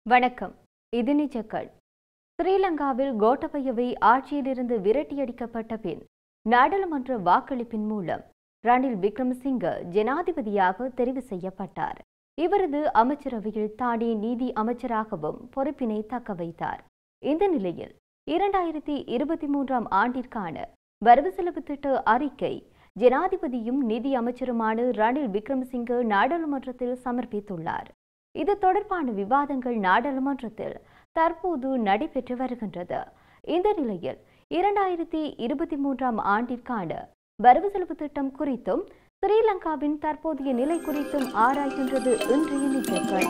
வணக்கம் இது நிஜக்கள் ஸ்ரீலங்காவில் கோட்டபயவை ஆட்சியிலிருந்து விரட்டியடிக்கப்பட்ட பின் நாடாளுமன்ற வாக்களிப்பின் மூலம் ரணில் விக்ரமசிங்க ஜனாதிபதியாக தெரிவு செய்யப்பட்டார் இவரது அமைச்சரவையில் தானே நீதி அமைச்சராகவும் பொறுப்பினை தக்க வைத்தார் இந்த நிலையில் இரண்டாயிரத்தி இருபத்தி மூன்றாம் ஆண்டிற்கான வரவு செலவு திட்ட அறிக்கை ஜனாதிபதியும் நிதி அமைச்சருமான ரணில் விக்ரமசிங்க நாடாளுமன்றத்தில் சமர்ப்பித்துள்ளார் இது தொடர்பான விவாதங்கள் நாடாளுமன்றத்தில் தற்போது நடைபெற்று வருகின்றது இந்த நிலையில் இரண்டாயிரத்தி இருபத்தி மூன்றாம் ஆண்டிற்கான வரவு செலவு திட்டம் குறித்தும் ஸ்ரீலங்காவின் தற்போதைய நிலை குறித்தும் ஆராய்கின்றது இன்றைய நிகழ்வுகள்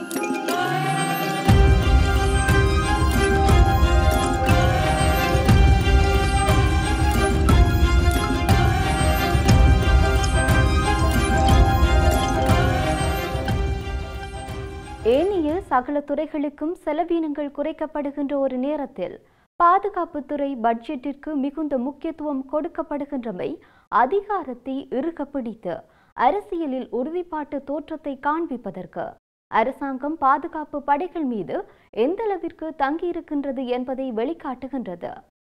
ஏனைய சகல துறைகளுக்கும் செலவீனங்கள் குறைக்கப்படுகின்ற ஒரு நேரத்தில் பாதுகாப்புத்துறை பட்ஜெட்டிற்கு மிகுந்த முக்கியத்துவம் கொடுக்கப்படுகின்றமை அதிகாரத்தை இறுக பிடித்து அரசியலில் உறுதிப்பாட்டு தோற்றத்தை காண்பிப்பதற்கு அரசாங்கம் பாதுகாப்பு படைகள் மீது எந்தளவிற்கு தங்கியிருக்கின்றது என்பதை வெளிக்காட்டுகின்றது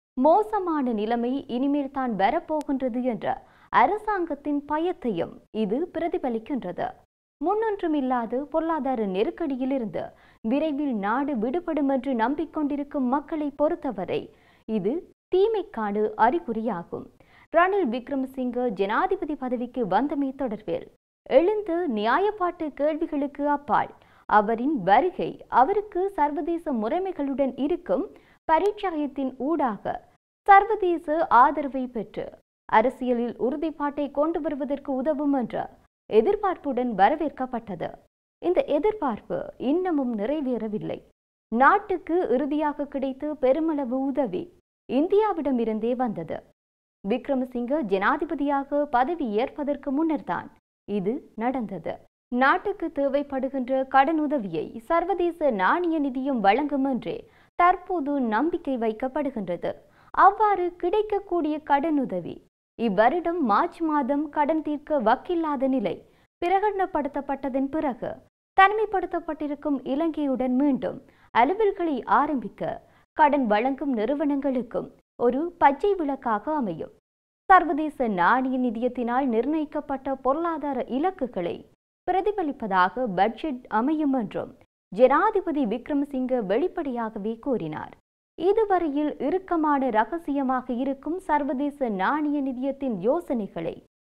மோசமான நிலைமை இனிமேல் தான் வரப்போகின்றது என்ற அரசாங்கத்தின் பயத்தையும் இது பிரதிபலிக்கின்றது முன்னொன்றுமில்லாத பொருளாதார நெருக்கடியிலிருந்து விரைவில் நாடு விடுபடும் என்று நம்பிக்கொண்டிருக்கும் மக்களை பொறுத்தவரை இது தீமைக்கான அறிகுறியாகும் ரணில் விக்ரமசிங்க ஜனாதிபதி பதவிக்கு வந்தமை தொடர்பில் எழுந்த நியாயப்பாட்டு கேள்விகளுக்கு அப்பால் அவரின் வருகை அவருக்கு சர்வதேச முறைமைகளுடன் இருக்கும் பரிச்சாயத்தின் ஊடாக சர்வதேச ஆதரவை பெற்று அரசியலில் உறுதிப்பாட்டை கொண்டு வருவதற்கு உதவும் என்ற எதிர்பார்ப்புடன் வரவேற்கப்பட்டது இந்த எதிர்பார்ப்பு இன்னமும் நிறைவேறவில்லை நாட்டுக்கு இறுதியாக கிடைத்த பெருமளவு உதவி இந்தியாவிடமிருந்தே வந்தது விக்ரமசிங்க ஜனாதிபதியாக பதவி ஏற்பதற்கு முன்னர்தான் இது நடந்தது நாட்டுக்கு தேவைப்படுகின்ற கடன் உதவியை சர்வதேச நாணய நிதியம் வழங்கும் என்றே தற்போது நம்பிக்கை வைக்கப்படுகின்றது அவ்வாறு கிடைக்கக்கூடிய கடனுதவி இவ்வருடம் மார்ச் மாதம் கடன் தீர்க்க வக்கில்லாத நிலை பிரகடனப்படுத்தப்பட்டதன் பிறகு தனிமைப்படுத்தப்பட்டிருக்கும் இலங்கையுடன் மீண்டும் அலுவல்களை ஆரம்பிக்க கடன் வழங்கும் நிறுவனங்களுக்கும் ஒரு பச்சை விளக்காக அமையும் சர்வதேச நாணய நிதியத்தினால் நிர்ணயிக்கப்பட்ட பொருளாதார இலக்குகளை பிரதிபலிப்பதாக பட்ஜெட் அமையும் என்றும் ஜனாதிபதி விக்ரமசிங்க வெளிப்படையாகவே கூறினார் இதுவரையில் இறுக்கமான ரகசியமாக இருக்கும் சர்வதேச நாணய நிதியத்தின் யோசனைகளை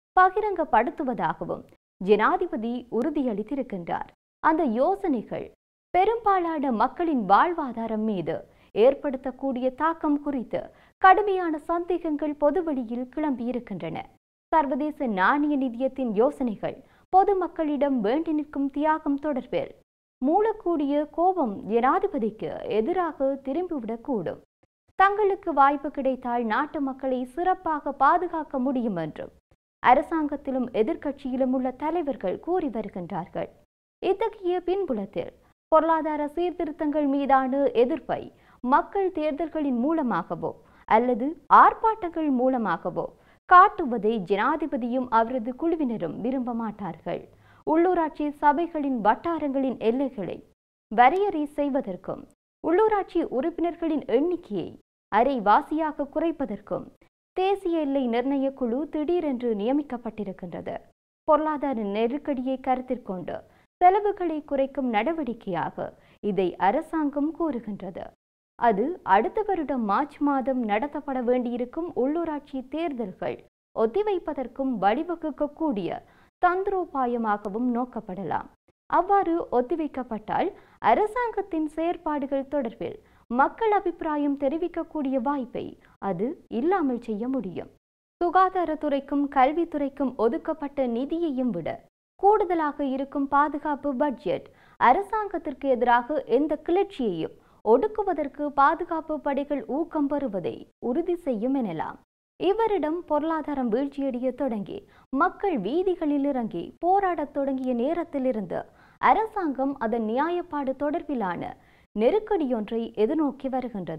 பகிரங்கப்படுத்துவதாகவும் ஜனாதிபதி உறுதியளித்திருக்கின்றார் அந்த யோசனைகள் பெரும்பாலான மக்களின் வாழ்வாதாரம் மீது ஏற்படுத்தக்கூடிய தாக்கம் குறித்து கடுமையான சந்தேகங்கள் பொதுவெளியில் கிளம்பியிருக்கின்றன சர்வதேச நாணய நிதியத்தின் யோசனைகள் பொதுமக்களிடம் வேண்டி நிற்கும் தியாகம் தொடர்பில் மூலக்கூடிய கோபம் ஜனாதிபதிக்கு எதிராக திரும்பிவிடக்கூடும் தங்களுக்கு வாய்ப்பு கிடைத்தால் நாட்டு மக்களை சிறப்பாக பாதுகாக்க முடியும் என்றும் அரசாங்கத்திலும் எதிர்க்கட்சியிலும் உள்ள தலைவர்கள் கூறி வருகின்றார்கள் இத்தகைய பின்புலத்தில் பொருளாதார சீர்திருத்தங்கள் மீதான எதிர்ப்பை மக்கள் தேர்தல்களின் மூலமாகவோ அல்லது ஆர்ப்பாட்டங்கள் மூலமாகவோ காட்டுவதை ஜனாதிபதியும் அவரது குழுவினரும் விரும்ப மாட்டார்கள் உள்ளூராட்சி சபைகளின் வட்டாரங்களின் எல்லைகளை வரையறை செய்வதற்கும் உள்ளூராட்சி உறுப்பினர்களின் எண்ணிக்கையை அரைவாசியாக குறைப்பதற்கும் தேசிய எல்லை நிர்ணய குழு திடீரென்று நியமிக்கப்பட்டிருக்கின்றது பொருளாதார நெருக்கடியை கருத்தில் கொண்டு செலவுகளை குறைக்கும் நடவடிக்கையாக இதை அரசாங்கம் கூறுகின்றது அது அடுத்த வருடம் மார்ச் மாதம் நடத்தப்பட வேண்டியிருக்கும் உள்ளூராட்சி தேர்தல்கள் ஒத்திவைப்பதற்கும் வழிவகுக்கக்கூடிய தந்திரோபாயமாகவும் நோக்கப்படலாம் அவ்வாறு ஒத்திவைக்கப்பட்டால் அரசாங்கத்தின் செயற்பாடுகள் தொடர்பில் மக்கள் அபிப்பிராயம் தெரிவிக்கக்கூடிய வாய்ப்பை அது இல்லாமல் செய்ய முடியும் சுகாதாரத்துறைக்கும் கல்வித்துறைக்கும் ஒதுக்கப்பட்ட நிதியையும் விட கூடுதலாக இருக்கும் பாதுகாப்பு பட்ஜெட் அரசாங்கத்திற்கு எதிராக எந்த கிளர்ச்சியையும் ஒடுக்குவதற்கு பாதுகாப்பு படைகள் ஊக்கம் பெறுவதை உறுதி செய்யும் எனலாம் இவரிடம் பொருளாதாரம் வீழ்ச்சியடைய தொடங்கி மக்கள் வீதிகளில் இறங்கி போராடத் தொடங்கிய நேரத்திலிருந்து அரசாங்கம் அதன் நியாயப்பாடு தொடர்பிலான நெருக்கடியொன்றை எதிர்நோக்கி வருகின்றது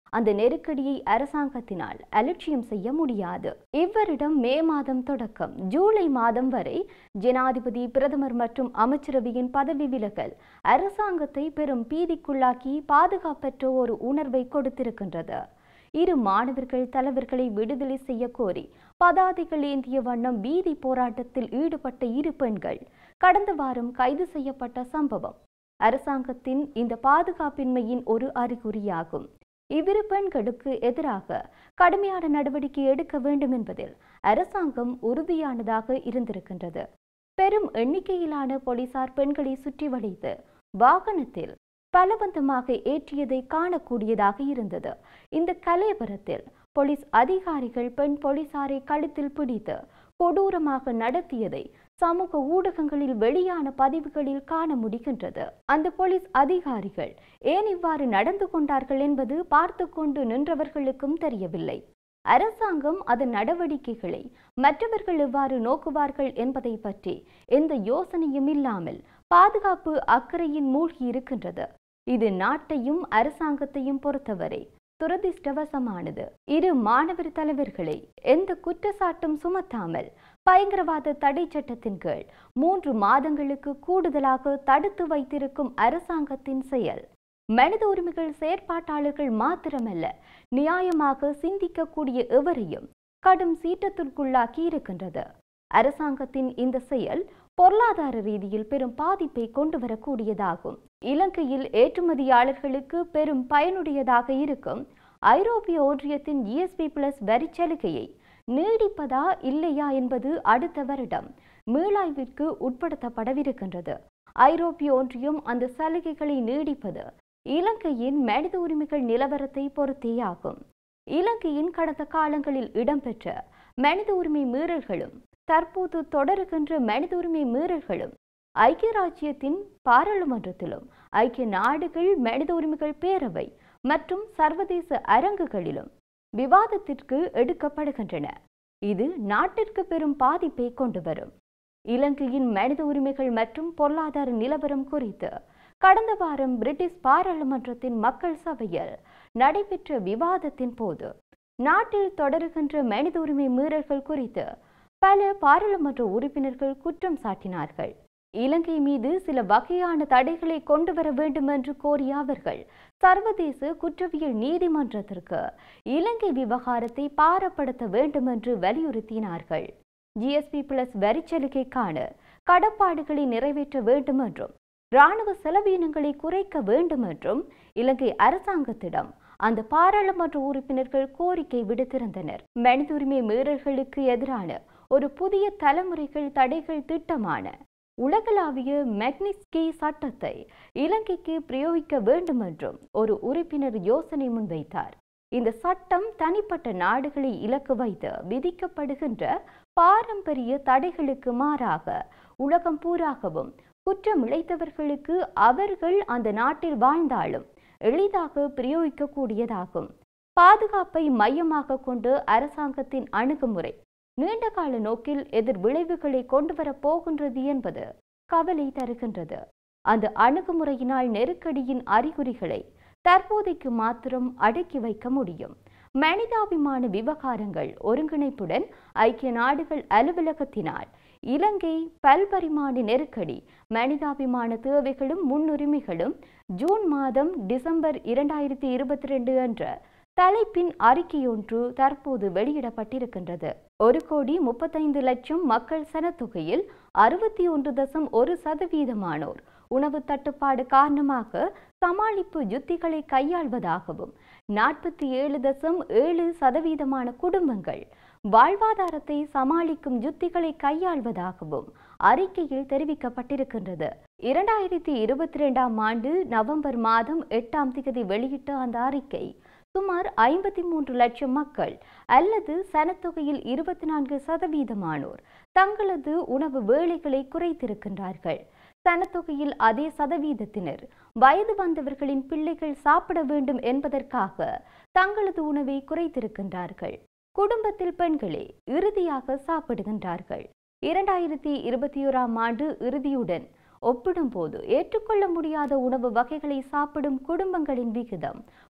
அந்த நெருக்கடியை அரசாங்கத்தினால் அலட்சியம் செய்ய முடியாது இவ்வருடம் மே மாதம் தொடக்கம் ஜூலை மாதம் வரை ஜனாதிபதி பிரதமர் மற்றும் அமைச்சரவையின் பதவி விலகல் அரசாங்கத்தை பெரும் பீதிக்குள்ளாக்கி பாதுகாப்பற்ற ஒரு உணர்வை கொடுத்திருக்கின்றது இரு மாணவர்கள் தலைவர்களை விடுதலை செய்ய கோரி பதாதைகள் ஏந்திய வண்ணம் வீதி போராட்டத்தில் ஈடுபட்ட இரு பெண்கள் கடந்த வாரம் கைது செய்யப்பட்ட சம்பவம் அரசாங்கத்தின் இந்த பாதுகாப்பின்மையின் ஒரு அறிகுறியாகும் இவ்விரு பெண்களுக்கு எதிராக கடுமையான நடவடிக்கை எடுக்க வேண்டும் என்பதில் அரசாங்கம் உறுதியானதாக இருந்திருக்கின்றது பெரும் எண்ணிக்கையிலான போலீசார் பெண்களை சுற்றி வளைத்து வாகனத்தில் பலவந்தமாக ஏற்றியதை காணக்கூடியதாக இருந்தது இந்த கலையபரத்தில் போலீஸ் அதிகாரிகள் பெண் போலீசாரை கழுத்தில் பிடித்து கொடூரமாக நடத்தியதை சமூக ஊடகங்களில் வெளியான பதிவுகளில் காண முடிகின்றது அந்த போலீஸ் அதிகாரிகள் ஏன் இவ்வாறு நடந்து கொண்டார்கள் என்பது பார்த்து கொண்டு நின்றவர்களுக்கும் தெரியவில்லை அரசாங்கம் அதன் நடவடிக்கைகளை மற்றவர்கள் எவ்வாறு நோக்குவார்கள் என்பதை பற்றி எந்த யோசனையும் இல்லாமல் பாதுகாப்பு அக்கறையின் மூழ்கி இருக்கின்றது இது நாட்டையும் அரசாங்கத்தையும் பொறுத்தவரை துரதிர்ஷ்டவசமானது இரு மாணவர் தலைவர்களை எந்த குற்றச்சாட்டும் சுமத்தாமல் பயங்கரவாத தடை சட்டத்தின் கீழ் மூன்று மாதங்களுக்கு கூடுதலாக தடுத்து வைத்திருக்கும் அரசாங்கத்தின் செயல் மனித உரிமைகள் செயற்பாட்டாளர்கள் மாத்திரமல்ல நியாயமாக சிந்திக்கக்கூடிய எவரையும் கடும் சீற்றத்திற்குள்ளாக்கி இருக்கின்றது அரசாங்கத்தின் இந்த செயல் பொருளாதார ரீதியில் பெரும் பாதிப்பை கொண்டு வரக்கூடியதாகும் இலங்கையில் ஏற்றுமதியாளர்களுக்கு பெரும் பயனுடையதாக இருக்கும் ஐரோப்பிய ஒன்றியத்தின் இஎஸ்பி பிளஸ் வரிச்சலுகையை நீடிப்பதா இல்லையா என்பது அடுத்த வருடம் மீளாய்விற்கு உட்படுத்தப்படவிருக்கின்றது ஐரோப்பிய ஒன்றியம் அந்த சலுகைகளை நீடிப்பது இலங்கையின் மனித உரிமைகள் நிலவரத்தை பொறுத்தேயாகும் இலங்கையின் கடந்த காலங்களில் இடம்பெற்ற மனித உரிமை மீறல்களும் தற்போது தொடருகின்ற மனித உரிமை மீறல்களும் ஐக்கிய ராஜ்யத்தின் பாராளுமன்றத்திலும் ஐக்கிய நாடுகள் மனித உரிமைகள் பேரவை மற்றும் சர்வதேச அரங்குகளிலும் விவாதத்திற்கு எடுக்கப்படுகின்றன இது நாட்டிற்கு பெரும் பாதிப்பை கொண்டு வரும் இலங்கையின் மனித உரிமைகள் மற்றும் பொருளாதார நிலவரம் குறித்து கடந்த வாரம் பிரிட்டிஷ் பாராளுமன்றத்தின் மக்கள் சபையில் நடைபெற்ற விவாதத்தின் போது நாட்டில் தொடருகின்ற மனித உரிமை மீறல்கள் குறித்து பல பாராளுமன்ற உறுப்பினர்கள் குற்றம் சாட்டினார்கள் இலங்கை மீது சில வகையான தடைகளை கொண்டு வர வேண்டும் என்று கோரிய அவர்கள் சர்வதேச குற்றவியல் நீதிமன்றத்திற்கு இலங்கை விவகாரத்தை பாரப்படுத்த வேண்டும் என்று வலியுறுத்தினார்கள் ஜிஎஸ்பி பிளஸ் வரிச்சலுகைக்கான கடப்பாடுகளை நிறைவேற்ற வேண்டும் என்றும் இராணுவ செலவீனங்களை குறைக்க வேண்டும் என்றும் இலங்கை அரசாங்கத்திடம் அந்த பாராளுமன்ற உறுப்பினர்கள் கோரிக்கை விடுத்திருந்தனர் மனித உரிமை மீறல்களுக்கு எதிரான ஒரு புதிய தலைமுறைகள் தடைகள் திட்டமான உலகளாவிய மெக்னிஸ்கி சட்டத்தை இலங்கைக்கு பிரயோகிக்க வேண்டும் என்றும் ஒரு உறுப்பினர் யோசனை முன்வைத்தார் இந்த சட்டம் தனிப்பட்ட நாடுகளை இலக்கு வைத்து விதிக்கப்படுகின்ற பாரம்பரிய தடைகளுக்கு மாறாக உலகம் பூராகவும் குற்றம் இழைத்தவர்களுக்கு அவர்கள் அந்த நாட்டில் வாழ்ந்தாலும் எளிதாக பிரயோகிக்கக்கூடியதாகும் பாதுகாப்பை மையமாக கொண்டு அரசாங்கத்தின் அணுகுமுறை நீண்டகால நோக்கில் எதிர் விளைவுகளை கொண்டு வரப் போகின்றது என்பது கவலை தருகின்றது அந்த அணுகுமுறையினால் நெருக்கடியின் அறிகுறிகளை தற்போதைக்கு மாத்திரம் அடக்கி வைக்க முடியும் மனிதாபிமான விவகாரங்கள் ஒருங்கிணைப்புடன் ஐக்கிய நாடுகள் அலுவலகத்தினால் இலங்கை பல்பரிமாண நெருக்கடி மனிதாபிமான தேவைகளும் முன்னுரிமைகளும் ஜூன் மாதம் டிசம்பர் இரண்டாயிரத்தி இருபத்தி ரெண்டு என்ற தலைப்பின் அறிக்கையொன்று தற்போது வெளியிடப்பட்டிருக்கின்றது ஒரு கோடி முப்பத்தைந்து லட்சம் மக்கள் சனத்தொகையில் அறுபத்தி ஒன்று தசம் ஒரு சதவீதமானோர் உணவு தட்டுப்பாடு காரணமாக சமாளிப்பு யுத்திகளை கையாள்வதாகவும் நாற்பத்தி ஏழு தசம் ஏழு சதவீதமான குடும்பங்கள் வாழ்வாதாரத்தை சமாளிக்கும் யுத்திகளை கையாள்வதாகவும் அறிக்கையில் தெரிவிக்கப்பட்டிருக்கின்றது இரண்டாயிரத்தி இருபத்தி ரெண்டாம் ஆண்டு நவம்பர் மாதம் எட்டாம் தேதி வெளியிட்ட அந்த அறிக்கை சுமார் ஐம்பத்தி மூன்று லட்சம் மக்கள் அல்லது சனத்தொகையில் இருபத்தி நான்கு சதவீதமானோர் தங்களது உணவு வேளைகளை குறைத்திருக்கின்றார்கள் சனத்தொகையில் அதே சதவீதத்தினர் வயது வந்தவர்களின் பிள்ளைகள் சாப்பிட வேண்டும் என்பதற்காக தங்களது உணவை குறைத்திருக்கின்றார்கள் குடும்பத்தில் பெண்களே இறுதியாக சாப்பிடுகின்றார்கள் இரண்டாயிரத்தி இருபத்தி ஓராம் ஆண்டு இறுதியுடன் ஒப்பிடும்போது ஏற்றுக்கொள்ள முடியாத உணவு வகைகளை சாப்பிடும் குடும்பங்களின் விகிதம்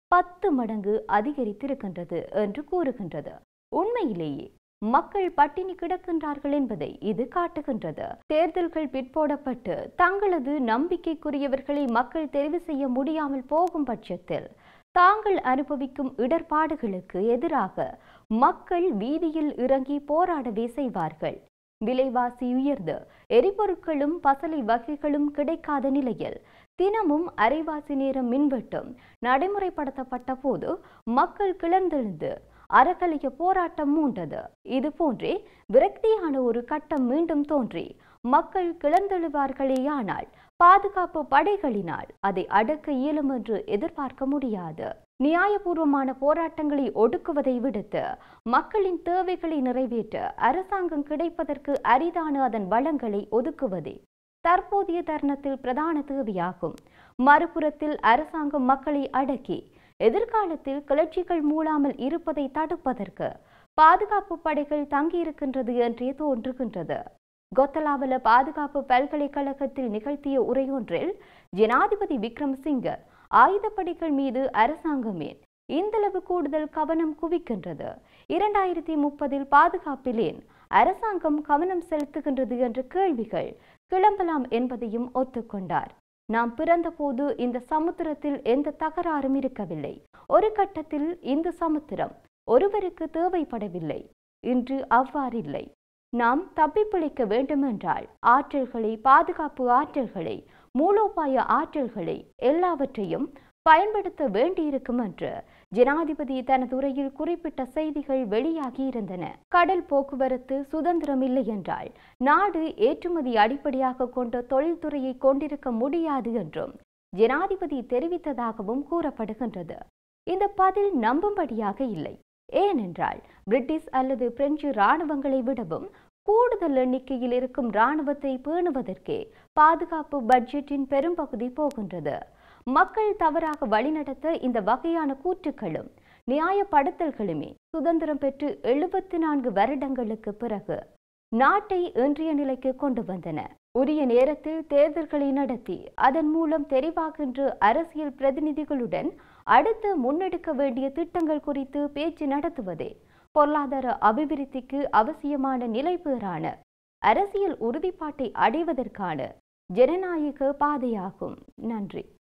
பத்து மடங்கு அதிகரித்திருக்கின்றது என்று கூறுகின்றது உண்மையிலேயே மக்கள் பட்டினி கிடக்கின்றார்கள் என்பதை இது காட்டுகின்றது தேர்தல்கள் பிற்போடப்பட்டு தங்களது நம்பிக்கைக்குரியவர்களை மக்கள் தெரிவு செய்ய முடியாமல் போகும் பட்சத்தில் தாங்கள் அனுபவிக்கும் இடர்பாடுகளுக்கு எதிராக மக்கள் வீதியில் இறங்கி போராடவே செய்வார்கள் விலைவாசி உயர்ந்து எரிபொருட்களும் பசலை வகைகளும் கிடைக்காத நிலையில் தினமும் அரைவாசி நேரம் மின்வெட்டும் நடைமுறைப்படுத்தப்பட்ட போது மக்கள் கிளர்ந்தெழுந்து அறக்கலைய போராட்டம் மூண்டது இது போன்றே விரக்தியான ஒரு கட்டம் மீண்டும் தோன்றி மக்கள் கிளர்ந்தெழுவார்களேயானால் பாதுகாப்பு படைகளினால் அதை அடக்க இயலும் என்று எதிர்பார்க்க முடியாது நியாயபூர்வமான போராட்டங்களை ஒடுக்குவதை விடுத்து மக்களின் தேவைகளை நிறைவேற்ற அரசாங்கம் கிடைப்பதற்கு அரிதான அதன் வளங்களை ஒதுக்குவதே தற்போதைய தருணத்தில் பிரதான தேவையாகும் மறுபுறத்தில் அரசாங்கம் மக்களை அடக்கி எதிர்காலத்தில் கிளர்ச்சிகள் மூளாமல் இருப்பதை தடுப்பதற்கு பாதுகாப்பு படைகள் தங்கியிருக்கின்றது என்றே தோன்றுகின்றது கொத்தலாவல பாதுகாப்பு பல்கலைக்கழகத்தில் நிகழ்த்திய உரையொன்றில் ஜனாதிபதி விக்ரமசிங்க ஆயுதப்படைகள் மீது அரசாங்கமே இந்தளவு கூடுதல் கவனம் குவிக்கின்றது இரண்டாயிரத்தி முப்பதில் பாதுகாப்பிலேன் அரசாங்கம் கவனம் செலுத்துகின்றது என்ற கேள்விகள் கிளம்பலாம் என்பதையும் ஒத்துக்கொண்டார் நாம் பிறந்தபோது இந்த சமுத்திரத்தில் எந்த தகராறும் இருக்கவில்லை ஒரு கட்டத்தில் இந்த சமுத்திரம் ஒருவருக்கு தேவைப்படவில்லை இன்று அவ்வாறில்லை நாம் தப்பிப்பிழைக்க வேண்டுமென்றால் ஆற்றல்களை பாதுகாப்பு ஆற்றல்களை மூலோபாய ஆற்றல்களை எல்லாவற்றையும் பயன்படுத்த வேண்டியிருக்கும் என்று ஜனாதிபதி தனது உரையில் குறிப்பிட்ட செய்திகள் வெளியாகி இருந்தன கடல் போக்குவரத்து சுதந்திரம் இல்லை என்றால் நாடு ஏற்றுமதி அடிப்படையாக கொண்ட தொழில்துறையை கொண்டிருக்க முடியாது என்றும் ஜனாதிபதி தெரிவித்ததாகவும் கூறப்படுகின்றது இந்த பதில் நம்பும்படியாக இல்லை ஏனென்றால் பிரிட்டிஷ் அல்லது பிரெஞ்சு இராணுவங்களை விடவும் கூடுதல் எண்ணிக்கையில் இருக்கும் இராணுவத்தை பேணுவதற்கே பாதுகாப்பு பட்ஜெட்டின் பெரும்பகுதி போகின்றது மக்கள் தவறாக வழிநடத்த இந்த வகையான கூற்றுக்களும் நியாயப்படுத்தல்களுமே சுதந்திரம் பெற்று எழுபத்தி நான்கு வருடங்களுக்கு பிறகு நாட்டை இன்றைய நிலைக்கு கொண்டு வந்தன உரிய நேரத்தில் தேர்தல்களை நடத்தி அதன் மூலம் தெரிவாகின்ற அரசியல் பிரதிநிதிகளுடன் அடுத்து முன்னெடுக்க வேண்டிய திட்டங்கள் குறித்து பேச்சு நடத்துவதே பொருளாதார அபிவிருத்திக்கு அவசியமான நிலைபேறான அரசியல் உறுதிப்பாட்டை அடைவதற்கான ஜனநாயக பாதையாகும் நன்றி